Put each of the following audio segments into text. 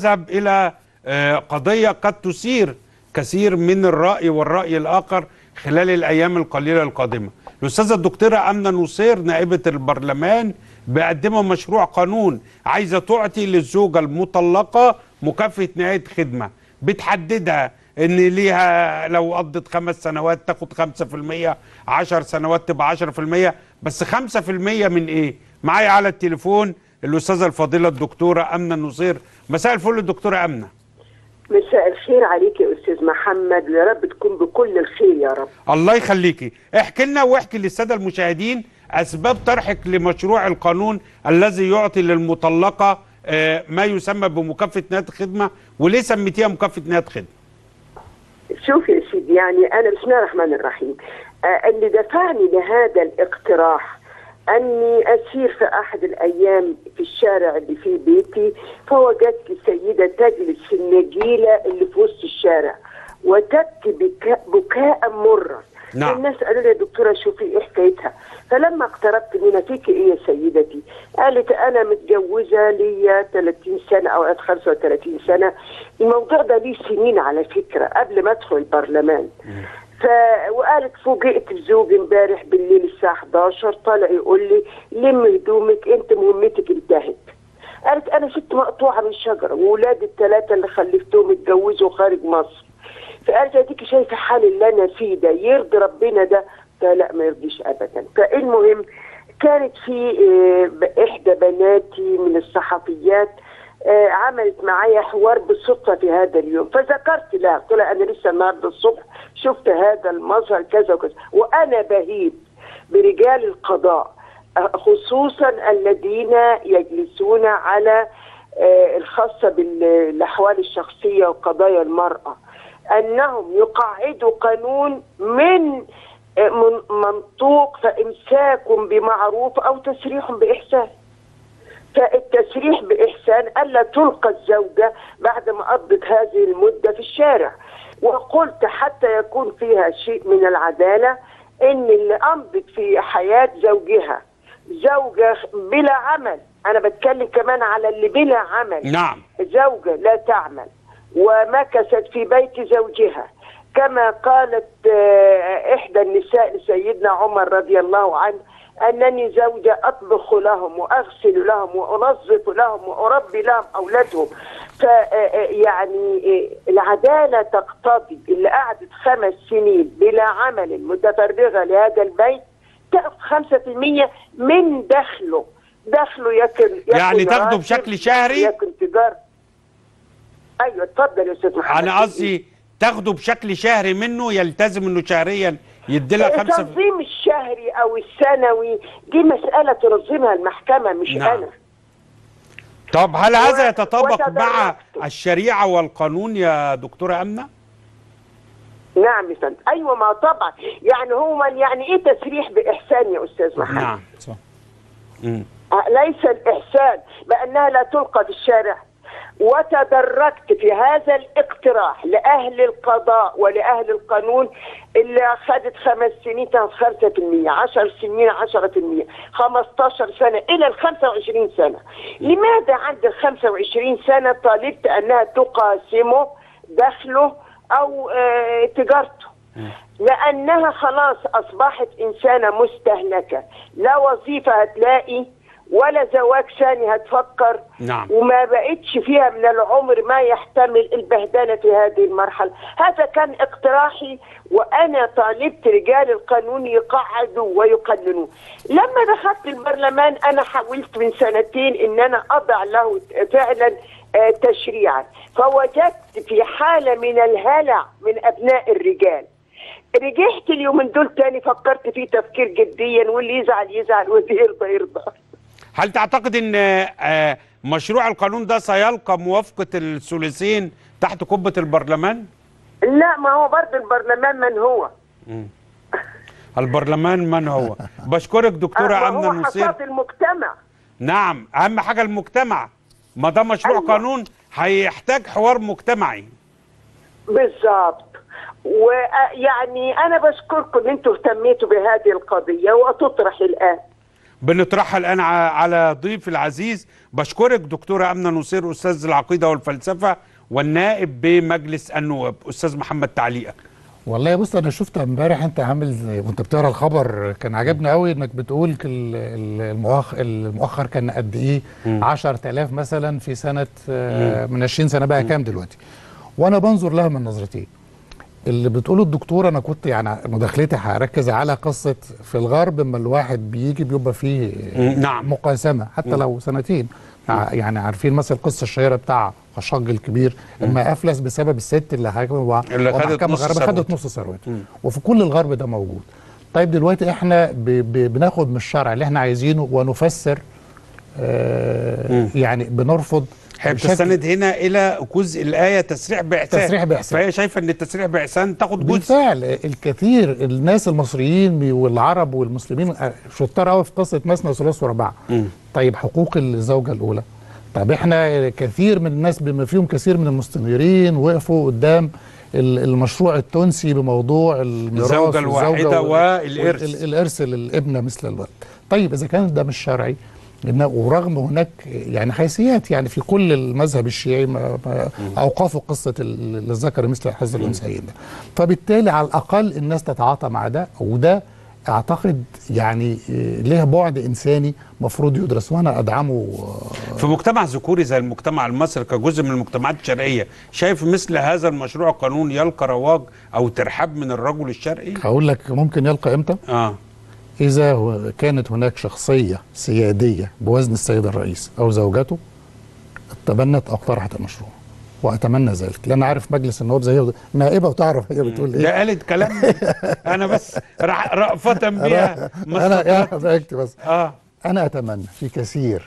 نذهب الى آه، قضيه قد تثير كثير من الراي والراي الاخر خلال الايام القليله القادمه الاستاذه الدكتوره امنه نصير نائبه البرلمان بقدمه مشروع قانون عايزه تعطي للزوجه المطلقه مكافاه نهايه خدمه بتحددها ان ليها لو قضت خمس سنوات تاخد 5% 10 سنوات تبقى 10% بس 5% من ايه؟ معايا على التليفون الاستاذه الفاضله الدكتوره امنه النصير مساء الفل الدكتوره امنه مساء الخير عليك يا استاذ محمد ويا رب تكون بكل الخير يا رب الله يخليكي احكي لنا واحكي للساده المشاهدين اسباب طرحك لمشروع القانون الذي يعطي للمطلقه آه، ما يسمى بمكافاه نهايه الخدمه وليه سميتيها مكافاه نهايه خدمه؟ شوف يا سيدي يعني انا بسم الله الرحمن الرحيم آه اللي دفعني لهذا الاقتراح اني اسير في احد الايام في الشارع اللي في بيتي فوجدت سيده تجلس في النجيله اللي في وسط الشارع وتبكي بكاء, بكاء مرا نعم. الناس قالوا لي يا دكتوره شوفي ايه حكايتها فلما اقتربت منها فيك ايه يا سيدتي قالت انا متجوزه ليا 30 سنه او 35 سنه الموضوع ده ليه سنين على فكره قبل ما ادخل البرلمان ف وقالت فوجئت بزوجي امبارح بالليل الساعه 11 طالع يقول لي لم هدومك انت مهمتك انتهت قالت انا ست مقطوعه من شجره واولادي الثلاثه اللي خلفتهم اتجوزوا خارج مصر فقالت اديكي شايفه حال اللي انا فيه ده يرضي ربنا ده قلت لا ما يرضيش ابدا فالمهم كانت في آه، احدى بناتي من الصحفيات آه، عملت معايا حوار بالصدفه في هذا اليوم فذكرت لها قلت لها انا لسه النهارده الصبح شفت هذا المظهر كذا وكذا وانا بهيب برجال القضاء آه، خصوصا الذين يجلسون على آه، الخاصه بالاحوال الشخصيه وقضايا المراه انهم يقعدوا قانون من آه، من- منطوق فامساك بمعروف او تسريح باحسان فالتسريح بإحسان ألا تلقى الزوجة بعد ما قضت هذه المدة في الشارع وقلت حتى يكون فيها شيء من العدالة إن اللي أمضت في حياة زوجها زوجة بلا عمل أنا بتكلم كمان على اللي بلا عمل نعم زوجة لا تعمل ومكثت في بيت زوجها كما قالت آه، إحدى النساء لسيدنا عمر رضي الله عنه أنني زوجة أطبخ لهم وأغسل لهم وأنظف لهم وأربي لهم أولادهم ف آه، يعني آه، العدالة تقتضي اللي قعدت خمس سنين بلا عمل متفرغة لهذا البيت تأخذ 5% من دخله دخله يكن, يكن يعني تاخده راتب، بشكل شهري؟ يكن تجارة ايوه اتفضل يا استاذ محمد انا قصدي تاخده بشكل شهري منه يلتزم انه شهريا يدي لها خمسة التنظيم الشهري او السنوي دي مساله تنظمها المحكمه مش نعم. انا طب هل هذا و- يتطابق مع وتدرجت. الشريعة والقانون يا دكتورة أمنة؟ نعم يا فندم ايوه ما طبعا يعني هو من يعني ايه تسريح باحسان يا استاذ محمد نعم صح مم. ليس الإحسان بأنها لا تلقى في الشارع وتدرجت في هذا الاقتراح لأهل القضاء ولأهل القانون اللي أخذت خمس سنين تاخد خمسة في المية عشر سنين عشرة في المية خمستاشر سنة إلى الخمسة وعشرين سنة لماذا عند الخمسة وعشرين سنة طالبت أنها تقاسمه دخله أو آه تجارته لانها خلاص اصبحت انسانه مستهلكه لا وظيفه هتلاقي ولا زواج ثاني هتفكر نعم. وما بقتش فيها من العمر ما يحتمل البهدله في هذه المرحله هذا كان اقتراحي وانا طالبت رجال القانون يقعدوا ويقننوا لما دخلت البرلمان انا حاولت من سنتين ان انا اضع له فعلا آه، تشريعا فوجدت في حاله من الهلع من ابناء الرجال رجعت اليومين دول تاني فكرت فيه تفكير جديا واللي يزعل يزعل واللي يرضى يرضى هل تعتقد أن آه، مشروع القانون ده سيلقى موافقة الثلثين تحت قبة البرلمان؟ لا ما هو برضه البرلمان من هو البرلمان من هو؟ بشكرك دكتورة ما أمنة هو نصير حصاد المجتمع نعم أهم حاجة المجتمع ما ده مشروع أيوة. قانون هيحتاج حوار مجتمعي بالظبط ويعني انا بشكركم ان انتم اهتميتوا بهذه القضيه وتطرح الان بنطرحها الان ع- على ضيف العزيز بشكرك دكتوره امنه نصير استاذ العقيده والفلسفه والنائب بمجلس النواب استاذ محمد تعليقك والله بص انا شفت امبارح انت عامل زي وانت بتقرا الخبر كان عجبني قوي انك بتقول ال- ال- المؤخر المؤخر كان قد ايه 10000 مثلا في سنه آه، من 20 سنه بقى كام دلوقتي وانا بنظر لها من نظرتين اللي بتقوله الدكتور انا كنت يعني مداخلتي هركز على قصه في الغرب اما الواحد بيجي بيبقى فيه نعم. مقاسمه حتى لو سنتين ع- يعني عارفين مثلا القصه الشهيره بتاع خشاج الكبير لما افلس بسبب الست اللي حكم اللي خدت نص الغرب خدت ثروته. نص ثروته وفي كل الغرب ده موجود طيب دلوقتي احنا ب ب بناخد من الشرع اللي احنا عايزينه ونفسر آه يعني بنرفض هي بشكل- بتستند هنا الى جزء الايه تسريع باحسان تسريع بإحسان. فهي شايفه ان التسريع باحسان تاخد جزء بالفعل الكثير الناس المصريين بي- والعرب والمسلمين شطار قوي في قصه مثنى وثلاث ورباع طيب حقوق الزوجه الاولى طب احنا كثير من الناس بما فيهم كثير من المستنيرين وقفوا قدام ال- المشروع التونسي بموضوع الميراث الزوجة الواحدة وال- والإرث. وال- الارث للابنه مثل الولد طيب اذا كان ده مش شرعي إن ورغم هناك يعني حيثيات يعني في كل المذهب الشيعي ما ما اوقفوا قصه ال- الذكر مثل حظ الانثيين ده فبالتالي على الاقل الناس تتعاطى مع ده وده اعتقد يعني آه، ليه بعد انساني مفروض يدرس وانا ادعمه آه، في مجتمع ذكوري زي المجتمع المصري كجزء من المجتمعات الشرقيه شايف مثل هذا المشروع القانوني يلقى رواج او ترحاب من الرجل الشرقي هقول لك ممكن يلقى امتى اه إذا هو- كانت هناك شخصية سيادية بوزن السيد الرئيس أو زوجته تبنت أو اقترحت المشروع وأتمنى ذلك لأن عارف مجلس النواب زي نائبة وتعرف هي بتقول ده إيه قالت كلام انا بس رح- رأفة بها أنا ما أنا استطعت. يعني ضحكت بس اه أنا أتمنى في كثير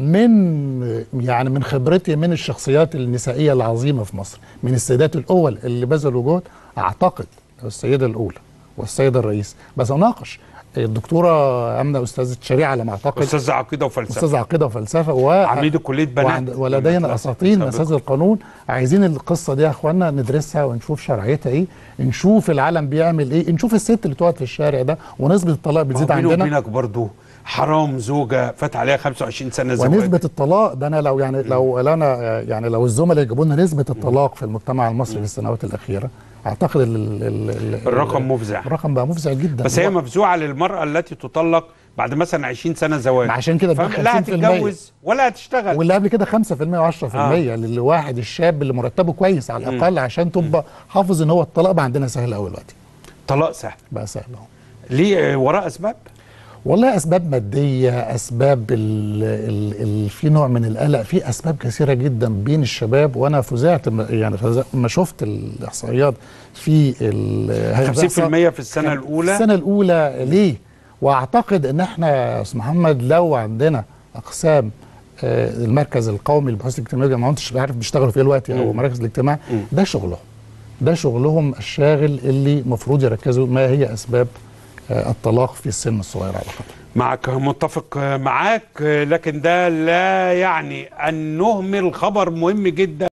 من يعني من خبرتي من الشخصيات النسائية العظيمة في مصر من السيدات الأول اللي بذلوا جهد أعتقد السيدة الأولى والسيد الرئيس بس أناقش الدكتورة أمنة أستاذة شريعة على ما أعتقد استاذ عقيده وفلسفه استاذ عقيده وفلسفه و عميد كليه بنات وعند ولدينا اساطين سابقاً. اساتذه القانون عايزين القصه دي يا اخوانا ندرسها ونشوف شرعيتها ايه نشوف العالم بيعمل ايه نشوف الست اللي تقعد في الشارع ده ونسبه الطلاق ما هو بتزيد بيني عندنا وبينك برضو حرام زوجه فات عليها 25 سنه زواج ونسبه الطلاق ده انا لو يعني لو لو انا يعني لو الزملاء يجيبوا لنا نسبه الطلاق في المجتمع المصري في السنوات الاخيره اعتقد ال ال ال الرقم مفزع. الرقم بقى مفزع جدا بس هي هو- مفزوعه للمراه التي تطلق بعد مثلا 20 سنه زواج ما عشان كده فاهم؟ بقى لا 50% هتتجوز ولا هتشتغل واللي قبل كده 5% و10% آه. للواحد الشاب اللي مرتبه كويس على الاقل عشان تبقى حافظ ان هو الطلاق بقى عندنا سهل قوي دلوقتي طلاق سهل بقى سهل اهو ليه آه، وراه اسباب والله اسباب ماديه اسباب ال ال ال في نوع من القلق في اسباب كثيره جدا بين الشباب وانا فزعت م- يعني فزع- لما شفت الاحصائيات في ال 50% في السنه الاولى السنه الاولى ليه واعتقد ان احنا يا استاذ محمد لو عندنا اقسام آه، المركز القومي للبحوث الاجتماعيه ما كنتش عارف بيشتغلوا فيه دلوقتي او مراكز الاجتماع ده شغلهم ده شغلهم الشاغل اللي المفروض يركزوا ما هي اسباب آه، الطلاق في السن الصغير على خاطر معك متفق معاك لكن ده لا يعني ان نهمل خبر مهم جدا